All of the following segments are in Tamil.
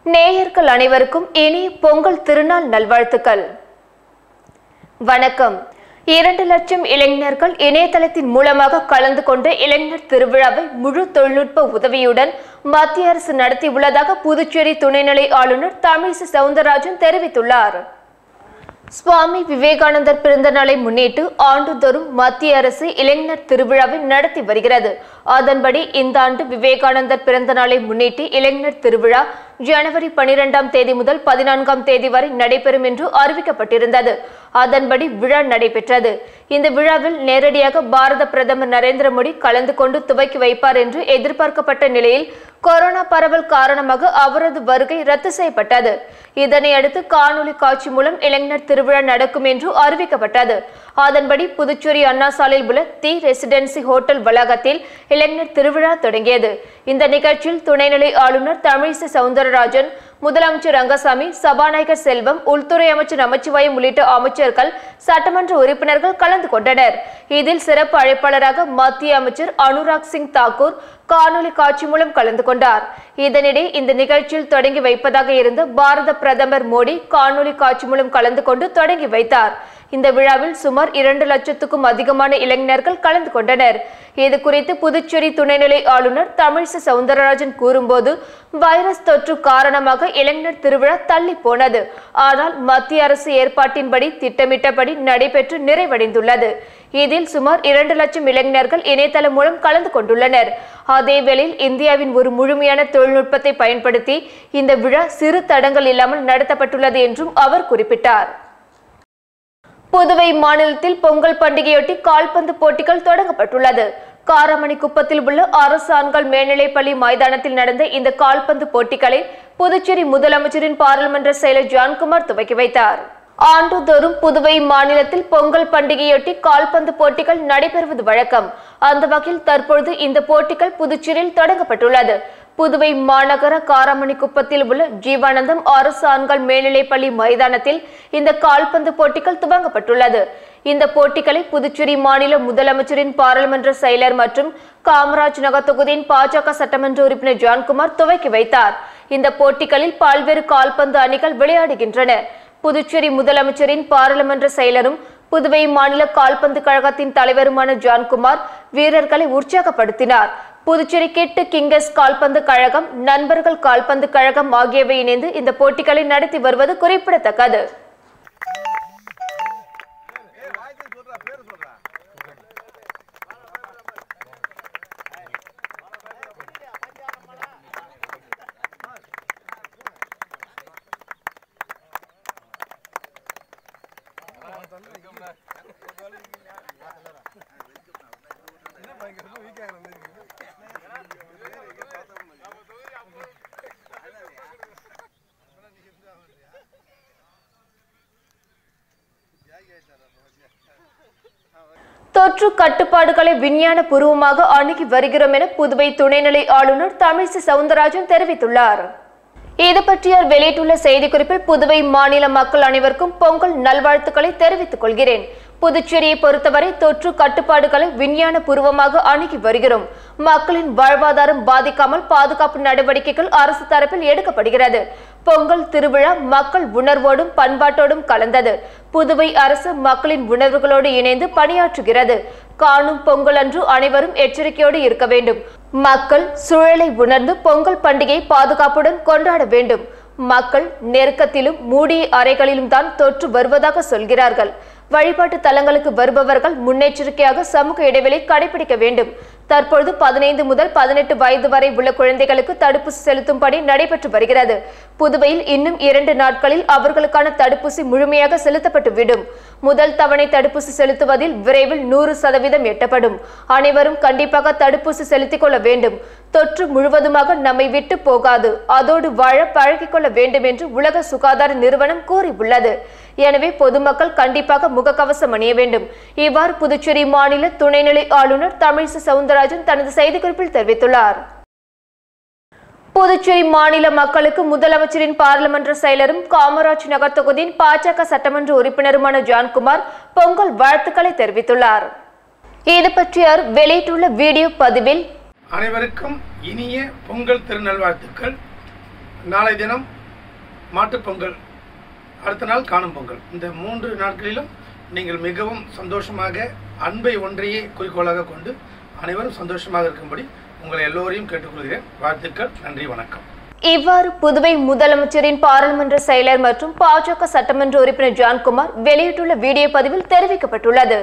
நேயர்கள் அனைவருக்கும் இனிய பொங்கல் திருநாள் நல்வாழ்த்துக்கள் வணக்கம் இரண்டு லட்சம் இளைஞர்கள் இணையதளத்தின் மூலமாக கலந்து கொண்ட இளைஞர் திருவிழாவை முழு தொழில்நுட்ப உதவியுடன் மத்திய அரசு நடத்தியுள்ளதாக புதுச்சேரி துணைநிலை ஆளுநர் தமிழிசை சவுந்தரராஜன் தெரிவித்துள்ளார் சுவாமி விவேகானந்தர் பிறந்த நாளை முன்னிட்டு ஆண்டுதோறும் மத்திய அரசு இளைஞர் திருவிழாவை நடத்தி வருகிறது அதன்படி இந்த ஆண்டு விவேகானந்தர் பிறந்த நாளை முன்னிட்டு இளைஞர் திருவிழா ஜனவரி பனிரெண்டாம் தேதி முதல் பதினான்காம் தேதி வரை நடைபெறும் என்று அறிவிக்கப்பட்டிருந்தது அதன்படி விழா நடைபெற்றது இந்த விழாவில் நேரடியாக பாரத பிரதமர் நரேந்திர மோடி கலந்து கொண்டு துவக்கி வைப்பார் என்று எதிர்பார்க்கப்பட்ட நிலையில் கொரோனா பரவல் காரணமாக அவரது வருகை ரத்து செய்யப்பட்டது இதனை அடுத்து காணொலி காட்சி மூலம் இளைஞர் திருவிழா நடக்கும் என்று அறிவிக்கப்பட்டது அதன்படி புதுச்சேரி அண்ணா சாலையில் உள்ள தி ரெசிடென்சி ஹோட்டல் வளாகத்தில் இளைஞர் திருவிழா தொடங்கியது இந்த நிகழ்ச்சியில் துணைநிலை ஆளுநர் தமிழிசை சவுந்தரராஜன் முதலமைச்சர் ரங்கசாமி சபாநாயகர் செல்வம் உள்துறை அமைச்சர் நமச்சிவாயம் உள்ளிட்ட அமைச்சர்கள் சட்டமன்ற உறுப்பினர்கள் கலந்து கொண்டனர் இதில் சிறப்பு அழைப்பாளராக மத்திய அமைச்சர் அனுராக் சிங் தாக்கூர் காணொலி காட்சி மூலம் கலந்து கொண்டார் இதனிடையே இந்த நிகழ்ச்சியில் தொடங்கி வைப்பதாக இருந்த பாரத பிரதமர் மோடி காணொலி காட்சி மூலம் கலந்து கொண்டு தொடங்கி வைத்தார் இந்த விழாவில் சுமார் இரண்டு லட்சத்துக்கும் அதிகமான இளைஞர்கள் கலந்து கொண்டனர் இது குறித்து புதுச்சேரி துணைநிலை ஆளுநர் தமிழிசை சவுந்தரராஜன் கூறும்போது வைரஸ் தொற்று காரணமாக இளைஞர் திருவிழா தள்ளி போனது ஆனால் மத்திய அரசு ஏற்பாட்டின்படி திட்டமிட்டபடி நடைபெற்று நிறைவடைந்துள்ளது இதில் சுமார் இரண்டு லட்சம் இளைஞர்கள் இணையதளம் மூலம் கலந்து கொண்டுள்ளனர் அதேவேளையில் இந்தியாவின் ஒரு முழுமையான தொழில்நுட்பத்தை பயன்படுத்தி இந்த விழா சிறு தடங்கள் இல்லாமல் நடத்தப்பட்டுள்ளது என்றும் அவர் குறிப்பிட்டார் புதுவை மாநிலத்தில் பொங்கல் பண்டிகையொட்டி கால்பந்து போட்டிகள் தொடங்கப்பட்டுள்ளது காரமணி குப்பத்தில் உள்ள அரசு ஆண்கள் மேல்நிலைப்பள்ளி மைதானத்தில் நடந்த இந்த கால்பந்து போட்டிகளை புதுச்சேரி முதலமைச்சரின் பாராளுமன்ற செயலர் ஜான்குமார் துவக்கி வைத்தார் ஆண்டுதோறும் புதுவை மாநிலத்தில் பொங்கல் பண்டிகையொட்டி கால்பந்து போட்டிகள் நடைபெறுவது வழக்கம் அந்த வகையில் தற்பொழுது இந்த போட்டிகள் புதுச்சேரியில் தொடங்கப்பட்டுள்ளது புதுவை மாநகர காராமணி குப்பத்தில் உள்ள ஜீவானந்தம் அரசு ஆண்கள் மேல்நிலைப்பள்ளி மைதானத்தில் இந்த கால்பந்து போட்டிகள் துவங்கப்பட்டுள்ளது இந்த போட்டிகளை புதுச்சேரி மாநில முதலமைச்சரின் பாராளுமன்ற செயலர் மற்றும் காமராஜ் நகர் தொகுதியின் பாஜக சட்டமன்ற உறுப்பினர் ஜான்குமார் துவக்கி வைத்தார் இந்த போட்டிகளில் பல்வேறு கால்பந்து அணிகள் விளையாடுகின்றன புதுச்சேரி முதலமைச்சரின் பாராளுமன்ற செயலரும் புதுவை மாநில கால்பந்து கழகத்தின் தலைவருமான ஜான்குமார் வீரர்களை உற்சாகப்படுத்தினார் புதுச்சேரி கிட்டு கிங்கஸ் கால்பந்து கழகம் நண்பர்கள் கால்பந்து கழகம் ஆகியவை இணைந்து இந்த போட்டிகளை நடத்தி வருவது குறிப்பிடத்தக்கது தொற்று கட்டுப்பாடுகளை விஞ்ஞான பூர்வமாக அணுகி வருகிறோம் என புதுவை துணைநிலை ஆளுநர் தமிழிசை சவுந்தரராஜன் தெரிவித்துள்ளார் இது பற்றி அவர் வெளியிட்டுள்ள செய்திக்குறிப்பில் புதுவை மாநில மக்கள் அனைவருக்கும் பொங்கல் நல்வாழ்த்துக்களை தெரிவித்துக் கொள்கிறேன் புதுச்சேரியை பொறுத்தவரை தொற்று கட்டுப்பாடுகளை விஞ்ஞான பூர்வமாக அணுகி வருகிறோம் மக்களின் வாழ்வாதாரம் பாதிக்காமல் பாதுகாப்பு நடவடிக்கைகள் அரசு தரப்பில் எடுக்கப்படுகிறது பொங்கல் திருவிழா மக்கள் உணர்வோடும் பண்பாட்டோடும் கலந்தது புதுவை அரசு மக்களின் உணர்வுகளோடு இணைந்து பணியாற்றுகிறது காணும் பொங்கல் அன்று அனைவரும் எச்சரிக்கையோடு இருக்க வேண்டும் மக்கள் சூழலை உணர்ந்து பொங்கல் பண்டிகை பாதுகாப்புடன் கொண்டாட வேண்டும் மக்கள் நெருக்கத்திலும் மூடிய அறைகளிலும் தான் தொற்று வருவதாக சொல்கிறார்கள் வழிபாட்டு தலங்களுக்கு வருபவர்கள் முன்னெச்சரிக்கையாக சமூக இடைவெளி கடைபிடிக்க வேண்டும் தற்பொழுது பதினைந்து முதல் பதினெட்டு வயது வரை உள்ள குழந்தைகளுக்கு தடுப்பூசி செலுத்தும் பணி நடைபெற்று வருகிறது புதுவையில் இன்னும் இரண்டு நாட்களில் அவர்களுக்கான தடுப்பூசி முழுமையாக செலுத்தப்பட்டு விடும் முதல் தவணை தடுப்பூசி செலுத்துவதில் விரைவில் நூறு சதவீதம் எட்டப்படும் அனைவரும் கண்டிப்பாக தடுப்பூசி செலுத்திக் கொள்ள வேண்டும் தொற்று முழுவதுமாக நம்மை விட்டு போகாது அதோடு வாழ பழகிக் கொள்ள வேண்டும் என்று உலக சுகாதார நிறுவனம் கூறியுள்ளது எனவே பொதுமக்கள் கண்டிப்பாக முகக்கவசம் அணிய வேண்டும் இவ்வாறு புதுச்சேரி மாநில துணைநிலை ஆளுநர் தமிழிசை சவுந்தரராஜன் தனது செய்திக்குறிப்பில் தெரிவித்துள்ளார் புதுச்சேரி மாநில மக்களுக்கு முதலமைச்சரின் பாராளுமன்ற செயலரும் காமராஜ் நகர் தொகுதியின் பாஜக சட்டமன்ற உறுப்பினருமான ஜான்குமார் பொங்கல் வாழ்த்துக்களை தெரிவித்துள்ளார் இது பற்றி அவர் வெளியிட்டுள்ள வீடியோ பதிவில் அனைவருக்கும் இனிய பொங்கல் திருநல்வாழ்த்துக்கள் நாளை தினம் மாட்டுப் பொங்கல் அடுத்த நாள் காணும் பொங்கல் இந்த மூன்று நாட்களிலும் நீங்கள் மிகவும் சந்தோஷமாக அன்பை ஒன்றையே குறிக்கோளாக கொண்டு அனைவரும் சந்தோஷமாக இருக்கும்படி உங்களை எல்லோரையும் கேட்டுக்கொள்கிறேன் வாழ்த்துக்கள் நன்றி வணக்கம் இவ்வாறு புதுவை முதலமைச்சரின் பாராளுமன்ற செயலர் மற்றும் பாஜக சட்டமன்ற உறுப்பினர் ஜான்குமார் வெளியிட்டுள்ள வீடியோ பதிவில் தெரிவிக்கப்பட்டுள்ளது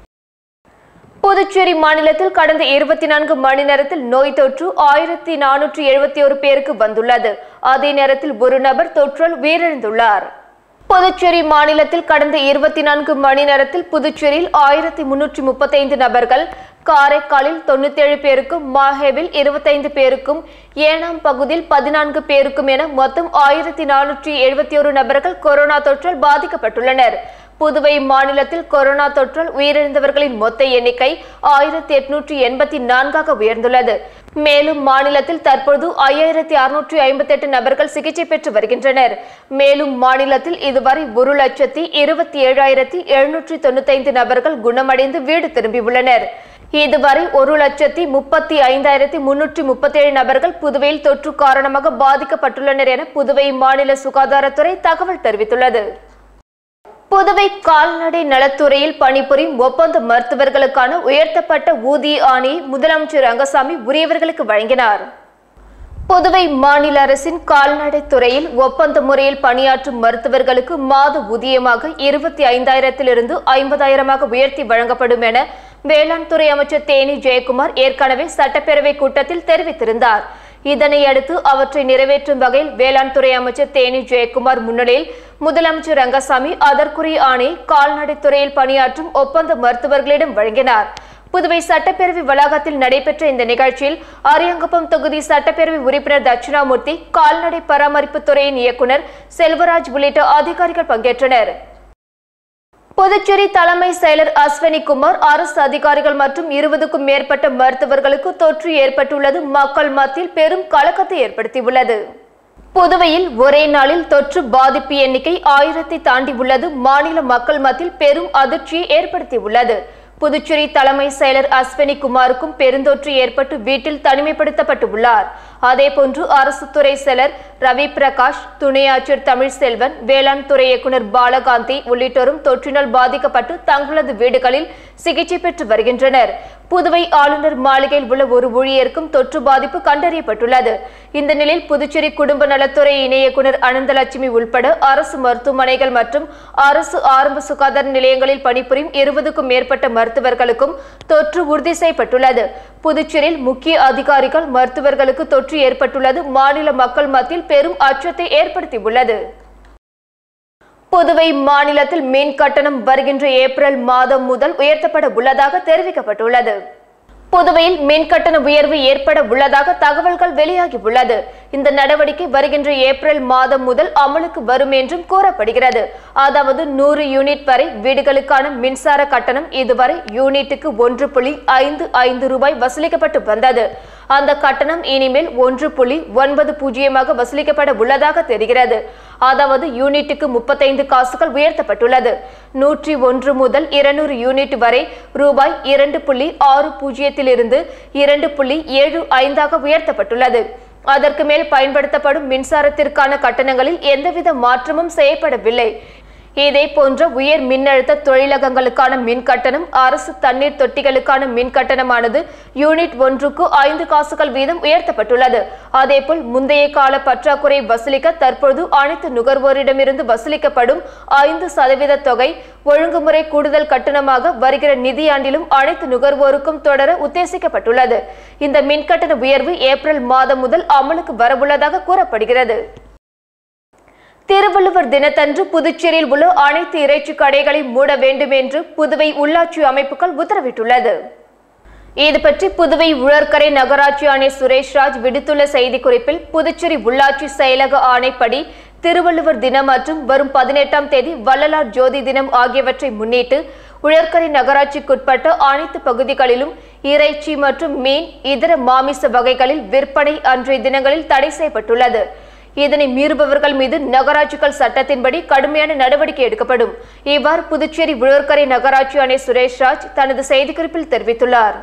புதுச்சேரி மாநிலத்தில் கடந்த இருபத்தி நான்கு மணி நேரத்தில் நோய் தொற்று ஆயிரத்தி நானூற்றி எழுபத்தி ஒரு பேருக்கு வந்துள்ளது அதே நேரத்தில் ஒரு நபர் தொற்றால் உயிரிழந்துள்ளார் புதுச்சேரி மாநிலத்தில் கடந்த இருபத்தி நான்கு மணி நேரத்தில் புதுச்சேரியில் ஆயிரத்தி முன்னூற்றி முப்பத்தைந்து நபர்கள் காரைக்காலில் தொண்ணூத்தேழு பேருக்கும் மாஹேவில் இருபத்தைந்து பேருக்கும் ஏனாம் பகுதியில் பதினான்கு பேருக்கும் என மொத்தம் ஆயிரத்தி நானூற்றி எழுபத்தி ஒரு நபர்கள் கொரோனா தொற்றால் பாதிக்கப்பட்டுள்ளனர் புதுவை மாநிலத்தில் கொரோனா தொற்றால் உயிரிழந்தவர்களின் மொத்த எண்ணிக்கை ஆயிரத்தி எட்நூற்றி எண்பத்தி நான்காக உயர்ந்துள்ளது மேலும் மாநிலத்தில் தற்போது ஐயாயிரத்தி அறுநூற்றி ஐம்பத்தி எட்டு நபர்கள் சிகிச்சை பெற்று வருகின்றனர் மேலும் மாநிலத்தில் இதுவரை ஒரு லட்சத்தி இருபத்தி ஏழாயிரத்தி எழுநூற்றி தொண்ணூத்தைந்து நபர்கள் குணமடைந்து வீடு திரும்பியுள்ளனர் இதுவரை ஒரு லட்சத்தி முப்பத்தி ஐந்தாயிரத்தி முன்னூற்றி முப்பத்தேழு நபர்கள் புதுவையில் தொற்று காரணமாக பாதிக்கப்பட்டுள்ளனர் என புதுவை மாநில சுகாதாரத்துறை தகவல் தெரிவித்துள்ளது புதுவை கால்நடை நலத்துறையில் பணிபுரியும் ஒப்பந்த மருத்துவர்களுக்கான உயர்த்தப்பட்ட ஊதிய ஆணையை முதலமைச்சர் ரங்கசாமி உரியவர்களுக்கு வழங்கினார் புதுவை மாநில அரசின் கால்நடை துறையில் ஒப்பந்த முறையில் பணியாற்றும் மருத்துவர்களுக்கு மாத ஊதியமாக இருபத்தி ஐந்தாயிரத்திலிருந்து ஐம்பதாயிரமாக உயர்த்தி வழங்கப்படும் என வேளாண் துறை அமைச்சர் தேனி ஜெயக்குமார் ஏற்கனவே சட்டப்பேரவை கூட்டத்தில் தெரிவித்திருந்தார் இதனை அடுத்து அவற்றை நிறைவேற்றும் வகையில் வேளாண் துறை அமைச்சர் தேனி ஜெயக்குமார் முன்னிலையில் முதலமைச்சர் ரங்கசாமி அதற்குரிய ஆணையை கால்நடை துறையில் பணியாற்றும் ஒப்பந்த மருத்துவர்களிடம் வழங்கினார் புதுவை சட்டப்பேரவை வளாகத்தில் நடைபெற்ற இந்த நிகழ்ச்சியில் அரியங்குப்பம் தொகுதி சட்டப்பேரவை உறுப்பினர் தட்சிணாமூர்த்தி கால்நடை பராமரிப்பு துறையின் இயக்குனர் செல்வராஜ் உள்ளிட்ட அதிகாரிகள் பங்கேற்றனர் புதுச்சேரி தலைமை செயலர் அஸ்வினி குமார் அரசு அதிகாரிகள் மற்றும் இருபதுக்கும் மேற்பட்ட மருத்துவர்களுக்கு தொற்று ஏற்பட்டுள்ளது மக்கள் மத்தியில் பெரும் கலக்கத்தை ஏற்படுத்தியுள்ளது புதுவையில் ஒரே நாளில் தொற்று பாதிப்பு எண்ணிக்கை ஆயிரத்தை தாண்டி உள்ளது மாநில மக்கள் மத்தியில் பெரும் அதிர்ச்சியை ஏற்படுத்தியுள்ளது புதுச்சேரி தலைமை செயலர் அஸ்வினி குமாருக்கும் பெருந்தொற்று ஏற்பட்டு வீட்டில் தனிமைப்படுத்தப்பட்டு உள்ளார் அதேபோன்று அரசு துறை செயலர் ரவி பிரகாஷ் துணை ஆட்சியர் தமிழ்செல்வன் வேளாண் துறை இயக்குநர் பாலகாந்தி உள்ளிட்டோரும் தொற்றினால் பாதிக்கப்பட்டு தங்களது வீடுகளில் சிகிச்சை பெற்று வருகின்றனர் புதுவை ஆளுநர் மாளிகையில் உள்ள ஒரு ஊழியருக்கும் தொற்று பாதிப்பு கண்டறியப்பட்டுள்ளது இந்த நிலையில் புதுச்சேரி குடும்ப நலத்துறை இணை இயக்குநர் அனந்தலட்சுமி உள்பட அரசு மருத்துவமனைகள் மற்றும் அரசு ஆரம்ப சுகாதார நிலையங்களில் பணிபுரியும் இருபதுக்கும் மேற்பட்ட மருத்துவர்களுக்கும் தொற்று உறுதி செய்யப்பட்டுள்ளது புதுச்சேரியில் முக்கிய அதிகாரிகள் மருத்துவர்களுக்கு தொற்று ஏற்பட்டுள்ளது மாநில மக்கள் மத்தியில் பெரும் அச்சத்தை ஏற்படுத்தியுள்ளது புதுவை மாநிலத்தில் மின் கட்டணம் வருகின்ற ஏப்ரல் மாதம் முதல் உயர்த்தப்பட உள்ளதாக தெரிவிக்கப்பட்டுள்ளது புதுவையில் மின் கட்டண உயர்வு ஏற்பட உள்ளதாக தகவல்கள் வெளியாகி உள்ளது இந்த நடவடிக்கை வருகின்ற ஏப்ரல் மாதம் முதல் அமலுக்கு வரும் என்றும் கூறப்படுகிறது அதாவது நூறு யூனிட் வரை வீடுகளுக்கான மின்சார கட்டணம் இதுவரை யூனிட்டுக்கு ஒன்று புள்ளி ஐந்து ஐந்து ரூபாய் வசூலிக்கப்பட்டு வந்தது அந்த கட்டணம் இனிமேல் ஒன்று புள்ளி ஒன்பது பூஜ்ஜியமாக வசூலிக்கப்பட உள்ளதாக தெரிகிறது அதாவது யூனிட்டுக்கு முப்பத்தைந்து காசுகள் உயர்த்தப்பட்டுள்ளது நூற்றி ஒன்று முதல் இருநூறு யூனிட் வரை ரூபாய் இரண்டு புள்ளி ஆறு பூஜ்ஜியத்திலிருந்து இரண்டு புள்ளி ஏழு ஐந்தாக உயர்த்தப்பட்டுள்ளது அதற்கு மேல் பயன்படுத்தப்படும் மின்சாரத்திற்கான கட்டணங்களில் எந்தவித மாற்றமும் செய்யப்படவில்லை இதே போன்ற உயர் மின்னழுத்த தொழிலகங்களுக்கான மின் கட்டணம் அரசு தண்ணீர் தொட்டிகளுக்கான மின் கட்டணமானது யூனிட் ஒன்றுக்கு ஐந்து காசுகள் வீதம் உயர்த்தப்பட்டுள்ளது அதேபோல் முந்தைய கால பற்றாக்குறை வசூலிக்க தற்போது அனைத்து நுகர்வோரிடமிருந்து வசூலிக்கப்படும் ஐந்து சதவீத தொகை ஒழுங்குமுறை கூடுதல் கட்டணமாக வருகிற நிதியாண்டிலும் அனைத்து நுகர்வோருக்கும் தொடர உத்தேசிக்கப்பட்டுள்ளது இந்த மின்கட்டண உயர்வு ஏப்ரல் மாதம் முதல் அமலுக்கு வரவுள்ளதாக கூறப்படுகிறது திருவள்ளுவர் தினத்தன்று புதுச்சேரியில் உள்ள அனைத்து இறைச்சி கடைகளை மூட வேண்டும் என்று புதுவை உள்ளாட்சி அமைப்புகள் உத்தரவிட்டுள்ளது இது பற்றி புதுவை உழற்கரை நகராட்சி ஆணையர் சுரேஷ்ராஜ் விடுத்துள்ள செய்திக்குறிப்பில் புதுச்சேரி உள்ளாட்சி செயலக ஆணைப்படி திருவள்ளுவர் தினம் மற்றும் வரும் பதினெட்டாம் தேதி வள்ளலார் ஜோதி தினம் ஆகியவற்றை முன்னிட்டு உழற்கரை நகராட்சிக்குட்பட்ட அனைத்து பகுதிகளிலும் இறைச்சி மற்றும் மீன் இதர மாமிச வகைகளில் விற்பனை அன்றைய தினங்களில் தடை செய்யப்பட்டுள்ளது இதனை மீறுபவர்கள் மீது நகராட்சிகள் சட்டத்தின்படி கடுமையான நடவடிக்கை எடுக்கப்படும் இவ்வாறு புதுச்சேரி உழற்கரை நகராட்சி ஆணையர் சுரேஷ்ராஜ் தனது செய்திக்குறிப்பில் தெரிவித்துள்ளார்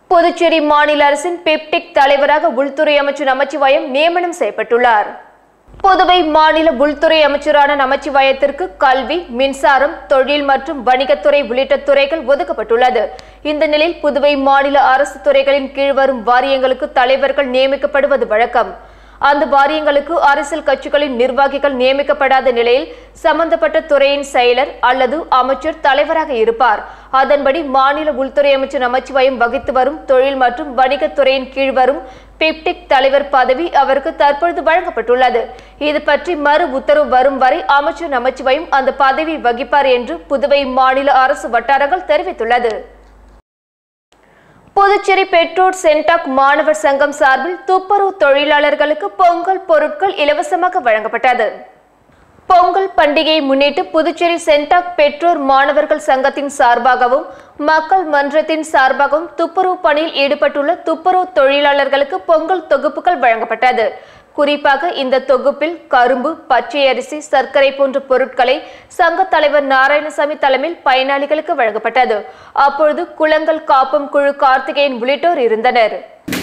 புதுச்சேரி மாநில அரசின் பெப்டிக் தலைவராக உள்துறை அமைச்சர் நமச்சிவாயம் நியமனம் செய்யப்பட்டுள்ளார் புதுவை மாநில உள்துறை அமைச்சரான நமச்சிவாயத்திற்கு கல்வி மின்சாரம் தொழில் மற்றும் வணிகத்துறை உள்ளிட்ட துறைகள் ஒதுக்கப்பட்டுள்ளது இந்த நிலையில் புதுவை மாநில அரசு துறைகளின் கீழ் வரும் வாரியங்களுக்கு தலைவர்கள் நியமிக்கப்படுவது வழக்கம் அந்த வாரியங்களுக்கு அரசியல் கட்சிகளின் நிர்வாகிகள் நியமிக்கப்படாத நிலையில் சம்பந்தப்பட்ட துறையின் செயலர் அல்லது அமைச்சர் தலைவராக இருப்பார் அதன்படி மாநில உள்துறை அமைச்சர் நமச்சிவாயம் வகித்து வரும் தொழில் மற்றும் வணிகத்துறையின் கீழ் வரும் பிப்டிக் தலைவர் பதவி அவருக்கு தற்பொழுது வழங்கப்பட்டுள்ளது இது பற்றி மறு உத்தரவு வரும் வரை அமைச்சர் நமச்சிவாயம் அந்த பதவி வகிப்பார் என்று புதுவை மாநில அரசு வட்டாரங்கள் தெரிவித்துள்ளது புதுச்சேரி பெட்ரோல் சென்டாக் மாணவர் சங்கம் சார்பில் துப்புரவு தொழிலாளர்களுக்கு பொங்கல் பொருட்கள் இலவசமாக வழங்கப்பட்டது பொங்கல் பண்டிகையை முன்னிட்டு புதுச்சேரி சென்டாக் பெற்றோர் மாணவர்கள் சங்கத்தின் சார்பாகவும் மக்கள் மன்றத்தின் சார்பாகவும் துப்புரவு பணியில் ஈடுபட்டுள்ள துப்புரவு தொழிலாளர்களுக்கு பொங்கல் தொகுப்புகள் வழங்கப்பட்டது குறிப்பாக இந்த தொகுப்பில் கரும்பு பச்சை அரிசி சர்க்கரை போன்ற பொருட்களை சங்க தலைவர் நாராயணசாமி தலைமையில் பயனாளிகளுக்கு வழங்கப்பட்டது அப்பொழுது குளங்கள் காப்பும் குழு கார்த்திகேயன் உள்ளிட்டோர் இருந்தனர்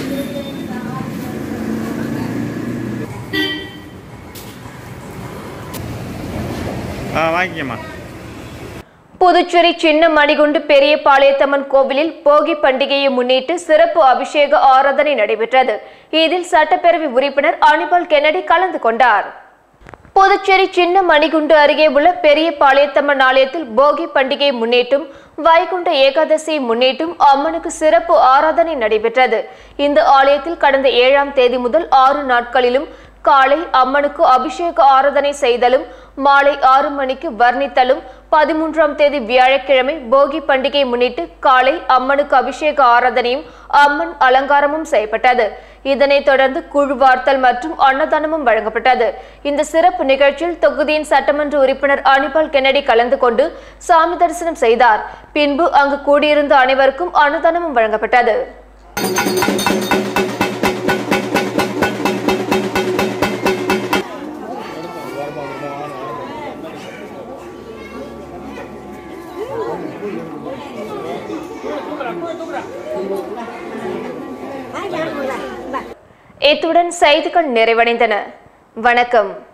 ஆ வாங்கிக்கம்மா புதுச்சேரி சின்ன மணிகுண்டு பெரிய பாளையத்தம்மன் கோவிலில் போகி பண்டிகையை முன்னிட்டு சிறப்பு அபிஷேக ஆராதனை நடைபெற்றது இதில் சட்டப்பேரவை உறுப்பினர் அனிபால் கென்னடி கலந்து கொண்டார் புதுச்சேரி சின்ன மணிகுண்டு அருகே உள்ள பெரிய பாளையத்தம்மன் ஆலயத்தில் போகி பண்டிகையை முன்னிட்டும் வைகுண்ட ஏகாதசியை முன்னிட்டும் அம்மனுக்கு சிறப்பு ஆராதனை நடைபெற்றது இந்த ஆலயத்தில் கடந்த ஏழாம் தேதி முதல் ஆறு நாட்களிலும் காலை அம்மனுக்கு அபிஷேக ஆராதனை செய்தலும் மாலை ஆறு மணிக்கு வர்ணித்தலும் பதிமூன்றாம் தேதி வியாழக்கிழமை போகி பண்டிகையை முன்னிட்டு காலை அம்மனுக்கு அபிஷேக ஆராதனையும் அம்மன் அலங்காரமும் செய்யப்பட்டது இதனைத் தொடர்ந்து குழுவார்த்தல் மற்றும் அன்னதானமும் வழங்கப்பட்டது இந்த சிறப்பு நிகழ்ச்சியில் தொகுதியின் சட்டமன்ற உறுப்பினர் அனிபால் கென்னடி கலந்து கொண்டு சாமி தரிசனம் செய்தார் பின்பு அங்கு கூடியிருந்த அனைவருக்கும் அன்னதானமும் வழங்கப்பட்டது இத்துடன் செய்திகள் நிறைவடைந்தன வணக்கம்